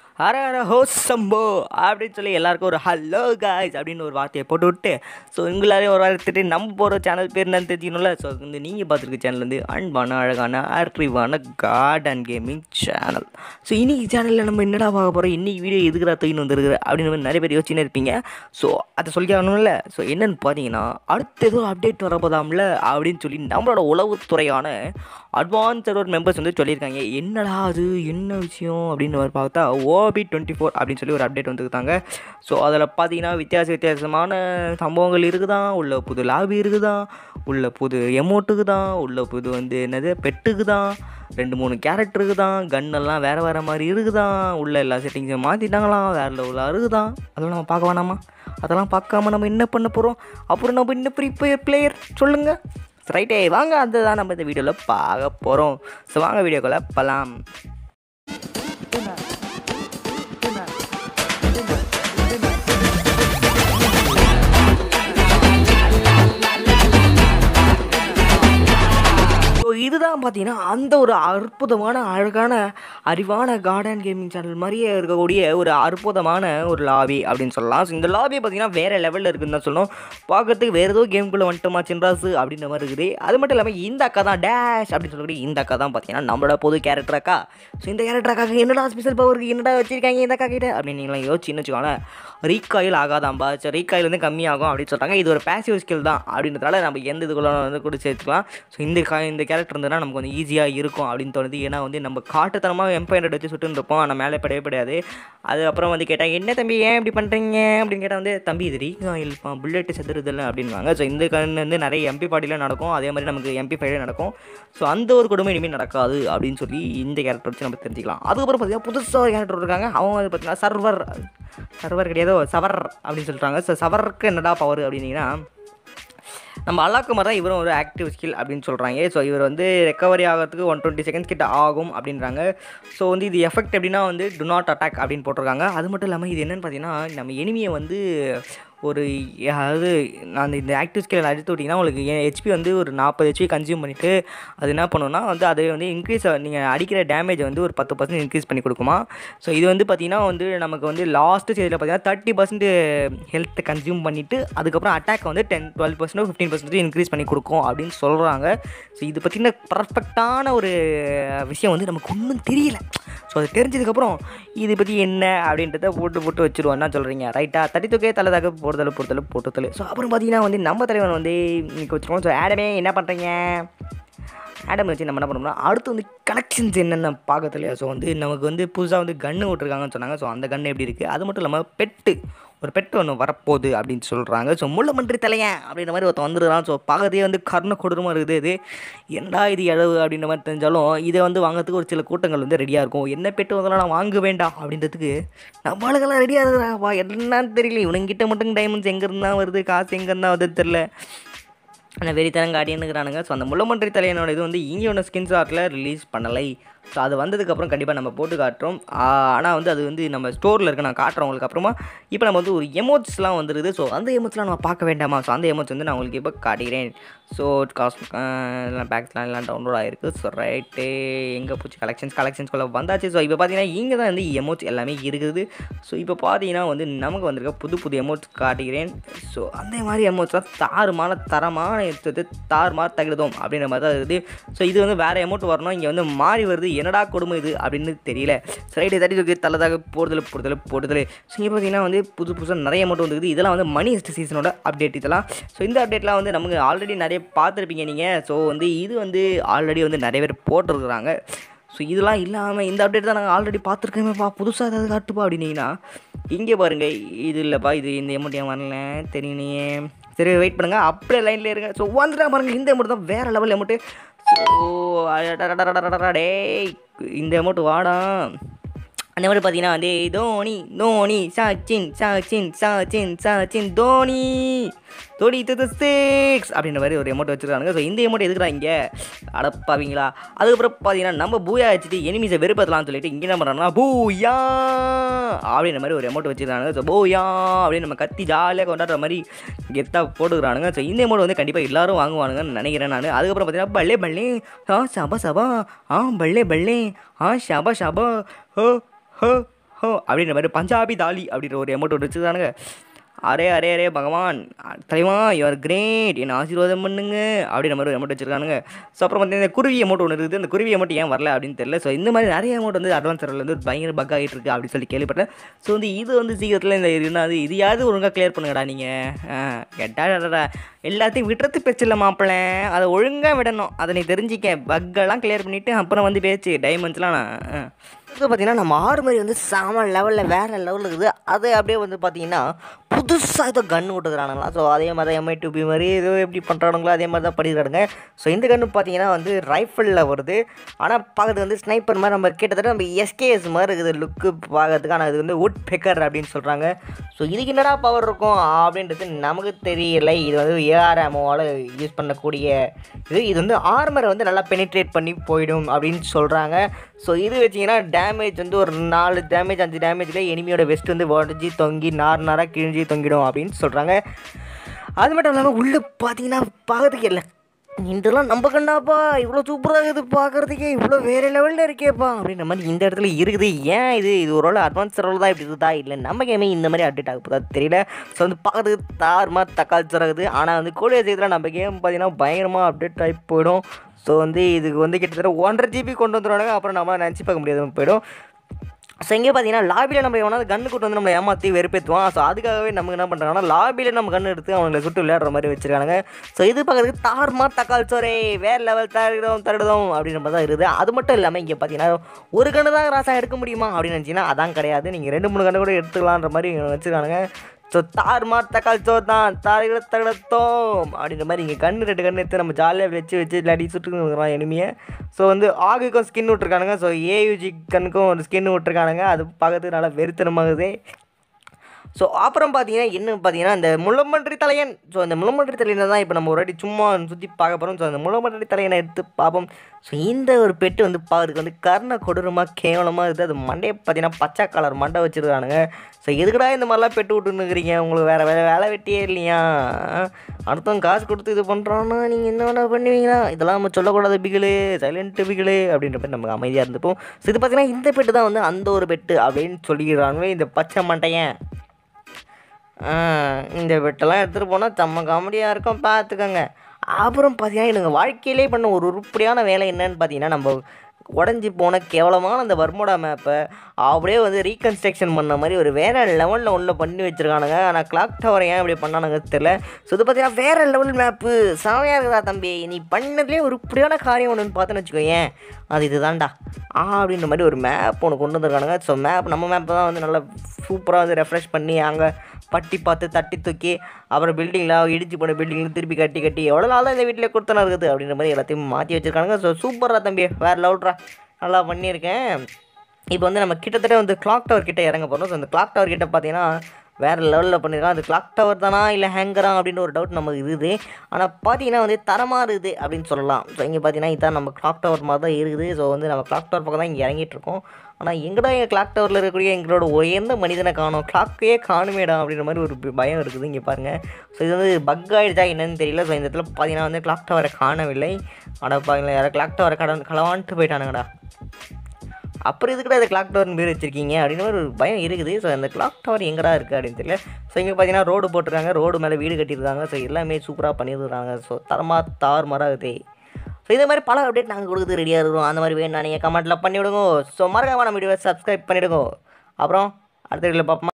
ஹர ஹர ஹோ சம்போ அப்படின்னு சொல்லி எல்லாருக்கும் ஒரு ஹலோ காய்ஸ் அப்படின்னு ஒரு வார்த்தையை போட்டு விட்டு ஸோ உங்களாரையும் ஒரு வார்த்தை நம்ம போகிற சேனல் பேர் என்னன்னு தெரிஞ்சுக்கணும்ல ஸோ வந்து நீங்கள் பார்த்துருக்க சேனல் வந்து அன்பான அழகான அறிவான கார்டன் கேமிங் சேனல் ஸோ இன்னைக்கு சேனலில் நம்ம என்னடா பார்க்க போகிறோம் இன்னைக்கு வீடியோ எதுக்குடா தூக்கின்னு வந்துருக்குற அப்படின்னு மாதிரி நிறைய பேர் யோசிச்சுன்னு இருப்பீங்க ஸோ அதை சொல்லி ஆகணும்ல ஸோ என்னன்னு பார்த்தீங்கன்னா அடுத்த ஏதோ அப்டேட் வரப்போதாம்ல அப்படின்னு சொல்லி நம்மளோட உளவுத்துறையான அட்வான்ஸ் சர்வர் மெம்பர்ஸ் வந்து சொல்லியிருக்காங்க என்னடா அது என்ன விஷயம் அப்படின்னு ஒரு பார்த்தா ஓபி டுவெண்ட்டி ஃபோர் அப்படின்னு சொல்லி ஒரு அப்டேட் வந்துருக்காங்க ஸோ அதில் பார்த்தீங்கன்னா வித்தியாச வித்தியாசமான சம்பவங்கள் இருக்குதான் உள்ள புது லாபி இருக்குதான் உள்ள புது எமௌண்ட்டுக்கு தான் உள்ள புது வந்து என்னது பெட்டுக்கு தான் ரெண்டு மூணு கேரக்டருக்கு தான் கன்னெல்லாம் வேறு வேறு மாதிரி இருக்குதான் உள்ள எல்லா செட்டிங்ஸையும் மாற்றிட்டாங்களாம் வேறு லெவலாக இருக்குதான் அதெல்லாம் நம்ம பார்க்க வேணாமா அதெல்லாம் பார்க்காம நம்ம என்ன பண்ண போகிறோம் அப்புறம் நம்ம இன்னும் ஃப்ரீ ஃபயர் பிளேயர் சொல்லுங்கள் ரைட்டே வாங்க அதுதான் நம்ம இந்த வீடியோவில் பார்க்க போகிறோம் ஸோ வாங்க வீடியோக்குள்ளே போகலாம் ஸோ இதுதான் பார்த்தீங்கன்னா அந்த ஒரு அற்புதமான அழகான அறிவான கார்டன் கேமிங் சேனல் மாதிரியே இருக்கக்கூடிய ஒரு அற்புதமான ஒரு லாபி அப்படின்னு சொல்லலாம் ஸோ இந்த லாபியை பார்த்தீங்கன்னா வேறு லெவலில் இருக்குன்னு தான் சொல்லணும் பார்க்கறதுக்கு வேறு ஏதோ கேம்குள்ளே வந்துட்டோமா சின்ராசு அப்படின்ற மாதிரி இருக்குது அது மட்டும் இல்லாமல் இந்த அக்கா தான் டேஷ் அப்படின்னு சொல்லக்கூடிய இந்த அக்கா தான் பார்த்தீங்கன்னா நம்மளோட பொது கேரக்டர் அக்கா ஸோ இந்த கேரக்டர் அக்காக்கு என்னடா ஸ்பெஷல் பவருக்கு என்னடா வச்சிருக்காங்க இந்த அக்கா கிட்ட அப்படின்னு நீங்களாம் யோசிச்சுன்னு வச்சுக்கோங்களேன் ரீகாயில் ஆகாதாம்பா சரி ரீகாயில் வந்து கம்மியாகும் அப்படின்னு சொல்கிறாங்க இது ஒரு பேசிவ் ஸ்கில் தான் அப்படின்றதால நம்ம எந்த இதுக்குள்ள வந்து கூட சேர்த்துக்கலாம் ஸோ இந்த கா இந்த கேரக்டர் இருந்ததுன்னா நமக்கு கொஞ்சம் ஈஸியாக இருக்கும் அப்படின்னு தோணுது ஏன்னா வந்து நம்ம காட்டுத்தனமாக எம்பை ஹண்ட்ரட் வச்சு சுட்டுன்னு இருப்போம் ஆனால் மேலே படையவே படையாது அதுக்கப்புறம் வந்து கேட்டால் என்ன தம்பி ஏன் இப்படி பண்ணுறீங்க அப்படின்னு கேட்டால் வந்து தம்பி இது ரீகாயில் புல்லெட்டு செத்துறதில்ல அப்படின்வாங்க ஸோ இந்த கண் வந்து நிறைய எம்பி பாட்டியில் நடக்கும் அதே மாதிரி நமக்கு எம்பி ஃபைவ்ல நடக்கும் ஸோ அந்த ஒரு கொடுமை இனிமேல் நடக்காது அப்படின்னு சொல்லி இந்த கேரக்டர் வச்சு நம்ம தெரிஞ்சுக்கலாம் அதுக்கப்புறம் பார்த்தீங்கன்னா புதுசாக ஒரு கேரக்டர் இருக்காங்க அவங்க வந்து பார்த்தீங்கன்னா சர்வர் சர்வர் கிடையாது சவர் அப்படின்னு சொல்கிறாங்க ஸோ சவருக்கு என்னடா பவர் அப்படின்னீங்கன்னா நம்ம அல்லாக்குமார் தான் இவரும் ஒரு ஆக்டிவ் ஸ்கில் அப்படின்னு சொல்கிறாங்க ஸோ இவர் வந்து ரெக்கவரி ஆகிறதுக்கு ஒன் டுவெண்ட்டி செகண்ட்ஸ் கிட்ட ஆகும் அப்படின்றாங்க ஸோ வந்து இது எஃபெக்ட் எப்படின்னா வந்து டு நாட் அட்டாக் அப்படின்னு போட்டிருக்காங்க அது மட்டும் இல்லாமல் இது என்னென்னு பார்த்தீங்கன்னா நம்ம எனிமியை வந்து ஒரு அதாவது அந்த இந்த ஆக்டிவ் ஸ்கில் அடித்து விட்டிங்கன்னா உங்களுக்கு ஹெச்பி வந்து ஒரு நாற்பது ஹெச்பி கன்சியூம் பண்ணிவிட்டு அது என்ன பண்ணுன்னா வந்து அது வந்து இன்க்ரீஸ் நீங்கள் அடிக்கிற டேமேஜ் வந்து ஒரு பத்து பர்சன்ட் இன்க்ரீஸ் பண்ணி கொடுக்குமா ஸோ இது வந்து பார்த்திங்கன்னா வந்து நமக்கு வந்து லாஸ்ட்டு ஸ்டேஜில் பார்த்தீங்கன்னா தேர்ட்டி பர்சன்ட் ஹெல்த் கன்சியூம் பண்ணிவிட்டு அதுக்கப்புறம் அட்டாக் வந்து ten twelve percent fifteen percentage increase பண்ணி கொடுக்கும் அப்படின்னு சொல்கிறாங்க ஸோ இது பார்த்திங்கன்னா பர்ஃபெக்டான ஒரு விஷயம் வந்து நமக்கு ஒன்றும் தெரியல ஸோ அது தெரிஞ்சதுக்கப்புறம் இதை பற்றி என்ன அப்படின்றத போட்டு போட்டு வச்சுருவோம் என்ன சொல்கிறீங்க ரைட்டா தட்டி தூக்கே தலைதாக போடுதல் பொறுத்தல் போட்டுத்தல் ஸோ அப்புறம் பார்த்தீங்கன்னா வந்து நம்ம தலைவன் வந்து இன்றைக்கி வச்சுருக்கோம் ஸோ ஆடமே என்ன பண்ணுறீங்க ஆடம் வச்சு நம்ம என்ன பண்ணோம்னா அடுத்து வந்து கலெக்ஷன்ஸ் என்னென்ன பார்க்க இல்லையா ஸோ வந்து நமக்கு வந்து புதுசாக வந்து கன்று விட்ருக்காங்கன்னு சொன்னாங்க ஸோ அந்த கன்று எப்படி இருக்குது அது மட்டும் இல்லாமல் பெட்டு ஒரு பெட்டு ஒன்று வரப்போகுது அப்படின்னு சொல்கிறாங்க ஸோ முள்ளமன்றி தலையன் அப்படின்ற மாதிரி ஒருத்தன் வந்துடுறான் ஸோ பார்க்கறதே வந்து கர்ண கொடூரமாக இருக்குது இது என்னடா இது இழவு அப்படின்ற மாதிரி தெரிஞ்சாலும் இதை வந்து வாங்குறதுக்கு ஒரு சில கூட்டங்கள் வந்து ரெடியாக இருக்கும் என்ன பெட்டு வந்தாலும் நான் வாங்க வேண்டாம் அப்படின்றதுக்கு நம்மளுக்கெல்லாம் ரெடியாக இருக்கிறாங்கப்பா என்னன்னு தெரியல இவனுங்கிட்ட மட்டும் டைமண்ட்ஸ் எங்கேருந்தா வருது காசு எங்கேருந்தா வருது தெரில ஆனால் வெறித்தனம் காட்டினுக்கிறானுங்க ஸோ அந்த முள்ளமன்றி தலையனோட இது வந்து இங்கே ஒன்று ஸ்கின்ஸ் ஆர்ட்டில் ரிலீஸ் பண்ணலை ஸோ அது வந்ததுக்கப்புறம் கண்டிப்பாக நம்ம போட்டு காட்டுறோம் ஆனால் வந்து அது வந்து நம்ம ஸ்டோரில் இருக்க நான் காட்டுறோம் உங்களுக்கு அப்புறமா இப்போ நம்ம வந்து ஒரு எமோட்ஸ்லாம் வந்துருது ஸோ அந்த எமோட்ஸ்லாம் நம்ம பார்க்க வேண்டாமா ஸோ அந்த எமோட்ஸ் வந்து நான் உங்களுக்கு இப்போ காட்டுகிறேன் ஸோ காஸ் எல்லாம் பேக்ஸ்லாம் எல்லாம் டவுன்லோட் ஆகிருக்கு ஸோ ரைட்டு எங்கே போச்சு கலெக்ஷன்ஸ் கலெக்ஷன்ஸ்குள்ளே வந்தாச்சு ஸோ இப்போ பார்த்தீங்கன்னா இங்கே தான் வந்து எமோட்ஸ் எல்லாமே இருக்குது ஸோ இப்போ பார்த்தீங்கன்னா வந்து நமக்கு வந்திருக்க புது புது எமோட்ஸ் காட்டுகிறேன் ஸோ அந்த மாதிரி எமோட்ஸ்லாம் தாறுமான தரமான எடுத்தது தாறுமாறு தகிடுதோம் அப்படின்ற மாதிரி தான் இருக்குது ஸோ இது வந்து வேறு எமௌண்ட் வரணும் இங்கே வந்து மாறி வருது என்னடா கொடுமை இது அப்படின்னு தெரியல சைடு தட்டி தூக்கி தள்ளதாக போடுதல் போடுதல் போடுதல் ஸோ இங்கே பார்த்தீங்கன்னா வந்து புது புதுசாக நிறைய அமௌண்ட் வந்துருக்குது இதெல்லாம் வந்து மணி ஹெஸ்ட் சீசனோட அப்டேட் இதெல்லாம் ஸோ இந்த அப்டேட்லாம் வந்து நமக்கு ஆல்ரெடி நிறைய பார்த்துருப்பீங்க நீங்கள் ஸோ வந்து இது வந்து ஆல்ரெடி வந்து நிறைய பேர் போட்டிருக்கிறாங்க ஸோ இதெல்லாம் இல்லாமல் இந்த அப்டேட் தான் நாங்கள் ஆல்ரெடி பார்த்துருக்கேன்ப்பா புதுசாக ஏதாவது காட்டுப்பா அப்படின்னீங்கன்னா இங்கே பாருங்கள் இது இல்லைப்பா இது இந்த எமௌண்ட் ஏன் வரல தெரியலையே சரி வெயிட் பண்ணுங்கள் அப்படியே லைனில் இருங்க ஸோ வந்துட்டா பாருங்கள் இந்த அமௌண்ட் தான் வேறு லெவல் அமௌண்ட்டு ஸோ டே இந்த அமௌண்ட் வாடா அந்த மாதிரி பார்த்தீங்கன்னா வந்து தோனி தோனி சச்சின் சச்சின் சச்சின் சச்சின் தோனி தோனி டு சிக்ஸ் அப்படின்ற மாதிரி ஒரு எமௌண்ட் வச்சுருக்காங்க ஸோ இந்த எமௌண்ட் எதுக்குறா இங்கே அடப்பாவீங்களா அதுக்கப்புறம் பார்த்தீங்கன்னா நம்ம பூயா வச்சுட்டு எனிமிஸை வெறுப்பதலாம்னு சொல்லிட்டு இங்கே என்ன பண்ணுறாங்கன்னா பூயா அப்படின்ற மாதிரி ஒரு எமௌண்ட் வச்சுருக்காங்க ஸோ பூயா அப்படின்னு நம்ம கத்தி ஜாலியாக கொண்டாடுற மாதிரி கெத்தாக போட்டுக்கிறானுங்க ஸோ இந்த எமௌண்ட் வந்து கண்டிப்பாக எல்லாரும் வாங்குவானுங்கன்னு நினைக்கிறேன் நான் அதுக்கப்புறம் பார்த்தீங்கன்னா பல்லே பல்லே ஆ சபா சபா ஆ பல்லே பல்லே ஆ ஷபா ஷபா ஹோ ஹோ ஹோ அப்படின்ற மாதிரி பஞ்சாபி தாலி அப்படின்ற ஒரு எமௌண்ட் ஒன்று வச்சுருக்கானுங்க அரே அரே அரே பகவான் தலைவா யுவர் கிரேட் என்னை ஆசீர்வாதம் பண்ணுங்க அப்படின்ற மாதிரி ஒரு அமௌண்ட் வச்சிருக்கானுங்க ஸோ அப்புறம் வந்து இந்த குருவி அமௌண்ட் ஒன்று இருக்குது அந்த குருவி அமௌண்ட் ஏன் வரல அப்படின்னு தெரியல ஸோ இந்த மாதிரி நிறைய அமௌண்ட் வந்து அட்வான்ஸ் வந்து ஒரு பயங்கர பக் ஆகிட்டு இருக்கு அப்படின்னு சொல்லி கேள்விப்பட்டேன் ஸோ வந்து இது வந்து சீக்கிரத்தில் இந்த இருந்தாது இதையாவது ஒழுங்காக கிளியர் பண்ணுங்கடா நீங்கள் கேட்டா எல்லாத்தையும் விடுறது பேச்சு இல்லை மாப்பிள்ள அதை ஒழுங்காக விடணும் அதை நீ தெரிஞ்சிக்க பக்கெல்லாம் கிளியர் பண்ணிவிட்டு அப்புறம் வந்து பேச்சு டைமண்ட்ஸ்லாம் நான் இது பார்த்தீங்கன்னா நம்ம ஆறு மாதிரி வந்து செம லெவலில் வேறு லெவலில் இருக்குது அது அப்படியே வந்து பார்த்தீங்கன்னா புதுசாக ஏதோ கன்று விட்டுக்கிறானுங்களா ஸோ அதே மாதிரி தான் எம்ஐ டூபி மாதிரி ஏதோ எப்படி பண்ணுறானுங்களோ அதே மாதிரி தான் பண்ணிடுறானுங்க ஸோ இந்த கன்று பார்த்தீங்கன்னா வந்து ரைஃபிளில் வருது ஆனால் பார்க்கறதுக்கு வந்து ஸ்னைப்பர் மாதிரி நம்ம கிட்டத்தட்ட நம்ம எஸ்கேஎஸ் மாதிரி இருக்குது லுக்கு பார்க்கறதுக்கு ஆனால் இது வந்து உட் பெக்கர் அப்படின்னு சொல்கிறாங்க ஸோ இதுக்கு என்னடா பவர் இருக்கும் அப்படின்றது நமக்கு தெரியலை இது வந்து ஏஆர்எம்ஓவால் யூஸ் பண்ணக்கூடிய இது இது வந்து ஆர்மரை வந்து நல்லா பெனிட்ரேட் பண்ணி போயிடும் அப்படின்னு சொல்கிறாங்க ஸோ இது வச்சிங்கன்னா டேமேஜ் வந்து ஒரு நாலு டேமேஜ் அஞ்சு டேமேஜில் எனிமியோட வெஸ்ட் வந்து உடஞ்சி தொங்கி நார் நாராக கிழிஞ்சி தொங்கிடும் அப்படின்னு சொல்கிறாங்க அது மட்டும் இல்லாமல் உள்ளே பார்த்தீங்கன்னா பார்க்கறதுக்கு இல்லை இதெல்லாம் நம்ம கண்டாப்பா இவ்வளோ சூப்பராக இருக்குது பார்க்குறதுக்கே இவ்வளோ வேறு லெவலில் இருக்கேப்பா அப்படின்ற மாதிரி இந்த இடத்துல இருக்குது ஏன் இது இது ஒரு ரோல் அட்வான்ஸ் ரோல் தான் இப்படி இருக்குதா இல்லை நம்ம கேமே இந்த மாதிரி அப்டேட் ஆக போதா தெரியல ஸோ வந்து பார்க்குறதுக்கு தாறுமா தக்காளி இருக்குது ஆனால் வந்து கூடிய சீக்கிரம் நம்ம கேம் பார்த்தீங்கன்னா பயங்கரமாக அப்டேட் ஆகி போயிடும் ஸோ வந்து இதுக்கு வந்து கிட்டத்தட்ட ஒன்றரை ஜிபி கொண்டு வந்துடுவாங்க அப்புறம் நம்ம நினச்சி பார்க்க முடியாத போயிடும் ஸோ இங்கே பார்த்தீங்கன்னா லாபியில் நம்ம எவனாவது கன்று கூட்டு வந்து நம்மளை ஏமாற்றி வெறுப்பேற்றுவான் ஸோ அதுக்காகவே நமக்கு என்ன பண்ணுறாங்கன்னா லாபியில் நம்ம கன்று எடுத்து அவங்களை சுட்டு விளையாடுற மாதிரி வச்சிருக்காங்க ஸோ இது பார்க்கறதுக்கு தார்மா தக்காளி சோரே வேறு லெவல் தருதோம் தருதோம் அப்படின்ற மாதிரி தான் இருக்குது அது மட்டும் இல்லாமல் இங்கே பார்த்தீங்கன்னா ஒரு கன்று தான் ராசா எடுக்க முடியுமா அப்படின்னு நினச்சிங்கன்னா அதான் கிடையாது நீங்கள் ரெண்டு மூணு கன்று கூட எடுத்துக்கலான்ற மாதிரி இங்க வச்சிருக்கானுங்க ஸோ தார்மார் தக்காளி சோறு தான் தாரிட தகடத்தோம் அப்படின்ற மாதிரி இங்கே கண்ணு ரெண்டு கண்ணு எடுத்து நம்ம ஜாலியாக வச்சு வச்சு இல்லாட்டி சுட்டுக்கிறோம் எனிமையை ஸோ வந்து ஆகுக்கும் ஸ்கின் விட்ருக்கானுங்க ஸோ ஏயுஜி கண்ணுக்கும் ஒரு ஸ்கின் விட்ருக்கானுங்க அது பார்க்கறதுக்கு நல்லா வெறித்தனமாகுது ஸோ அப்புறம் பார்த்தீங்கன்னா என்ன பார்த்தீங்கன்னா இந்த முள்ளம்பன்றி தலையன் ஸோ இந்த முள்ளம்பன்றி தலையனை தான் இப்போ நம்ம ஒரு வாட்டி சும்மா சுற்றி பார்க்க போகிறோம் ஸோ அந்த முள்ளம்பன்றி தலையனை எடுத்து பார்ப்போம் ஸோ இந்த ஒரு பெட்டு வந்து பார்க்கறதுக்கு வந்து கர்ண கொடூரமாக கேவலமாக இருக்குது அது மண்டையை பார்த்தீங்கன்னா பச்சை கலர் மண்டை வச்சுருக்கானுங்க ஸோ எதுக்குடா இந்த மாதிரிலாம் பெட்டு விட்டுன்னுக்குறீங்க உங்களுக்கு வேறு வேலை வேலை வெட்டியே இல்லையா அடுத்தவங்க காசு கொடுத்து இது பண்ணுறான்னா நீங்கள் என்ன வேணா பண்ணுவீங்களா இதெல்லாம் நம்ம சொல்லக்கூடாது பிகிலு சைலண்ட் பிகிலு அப்படின்ற மாதிரி நமக்கு அமைதியாக இருந்துப்போம் ஸோ இது பார்த்தீங்கன்னா இந்த பெட்டு தான் வந்து அந்த ஒரு பெட்டு அப்படின்னு சொல்லிக்கிறாங்க இந்த பச்சை மண்டையன் ஆ, இந்த பெட்டெல்லாம் எடுத்துகிட்டு போனால் செம்ம காமெடியாக இருக்கும் பார்த்துக்கோங்க அப்புறம் பார்த்தீங்கன்னா எனக்கு வாழ்க்கையிலே பண்ண ஒரு உருப்படியான வேலை என்னன்னு பார்த்தீங்கன்னா நம்ம உடஞ்சி போன கேவலமான அந்த வர்மோடா மேப்பை அப்படியே வந்து ரீகன்ஸ்ட்ரக்ஷன் பண்ண மாதிரி ஒரு வேறு லெவலில் ஒன்றில் பண்ணி வச்சுருக்கானுங்க ஆனால் கிளாக் டவர் ஏன் இப்படி பண்ணானுங்க தெரியல ஸோ இது பார்த்தீங்கன்னா வேறு லெவல் மேப்பு செமையாக இருக்குதா தம்பி நீ பண்ணதுலேயே ஒரு உருப்படியான காரியம் ஒன்றுன்னு பார்த்துன்னு வச்சுக்கோயேன் அது இதுதான்டா ஆ அப்படின்ற மாதிரி ஒரு மேப் ஒன்று கொண்டு வந்திருக்கானுங்க ஸோ மேப் நம்ம மேப்பை தான் வந்து நல்லா சூப்பராக வந்து ரெஃப்ரெஷ் பண்ணி அங்கே பட்டி பார்த்து தட்டி தூக்கி அப்புறம் பில்டிங்கில் இடிச்சு போன பில்டிங்கில் திருப்பி கட்டி கட்டி எவ்வளோ நாள் தான் இந்த வீட்டில் கொடுத்தனா இருக்குது அப்படின்ற மாதிரி எல்லாத்தையும் மாற்றி வச்சுருக்கானுங்க ஸோ சூப்பராக தம்பி வேறு லெவல்ரா நல்லா பண்ணியிருக்கேன் இப்போ வந்து நம்ம கிட்டத்தட்ட வந்து கிளாக் டவர் கிட்ட இறங்க போகிறோம் ஸோ அந்த கிளாக் டவர் கிட்ட பார்த்தீங்கன்னா வேறு லெவலில் பண்ணியிருக்கான் அது கிளாக் டவர் தானா இல்லை ஹேங்கரா அப்படின்னு ஒரு டவுட் நமக்கு இருக்குது ஆனால் பார்த்தீங்கன்னா வந்து தரமாக இருக்குது அப்படின்னு சொல்லலாம் ஸோ இங்கே பார்த்தீங்கன்னா இதான் நம்ம கிளாக் டவர் மாதிரி தான் இருக்குது ஸோ வந்து நம்ம கிளாக் டவர் பக்கம் தான் இங்கே இறங்கிட்டு இருக்கோம் ஆனால் எங்கடா எங்கள் கிளாக் டவரில் இருக்கக்கூடிய எங்களோட உயர்ந்த மனிதனை காணோம் கிளாக்கையே காணுமேடா அப்படின்ற மாதிரி ஒரு பி- பயம் இருக்குது இங்கே பாருங்கள் ஸோ இது வந்து பக் ஆகிடுச்சா என்னன்னு தெரியல ஸோ இந்த இடத்துல பார்த்தீங்கன்னா வந்து கிளாக் டவரை காணவில்லை ஆனால் பாருங்களேன் யாரோ கிளாக் டவரை கடன் களவான்ட்டு போயிட்டானுங்கடா அப்புறம் இதுக்கிட்ட இந்த கிளாக் டவர்னு பேர் வச்சிருக்கீங்க அப்படின்னு ஒரு பயம் இருக்குது ஸோ அந்த கிளாக் டவர் எங்கடா இருக்குது அப்படின்னு தெரியல ஸோ இங்கே பார்த்தீங்கன்னா ரோடு போட்டிருக்காங்க ரோடு மேலே வீடு கட்டியிருக்காங்க ஸோ எல்லாமே சூப்பராக பண்ணியிருக்காங்க ஸோ தரமாக தார் மராகுது ஸோ இந்த மாதிரி பல அப்டேட் நாங்கள் கொடுக்குறது ரெடியாக இருக்கிறோம் அந்த மாதிரி வேணும் நீங்கள் கமெண்ட்டில் பண்ணிவிடுங்க ஸோ மறக்காம நம்ம வீடியோவை சப்ஸ்கிரைப் பண்ணிவிடுங்க அப்புறம் அடுத்த வீடியோவில் பார்ப்போமா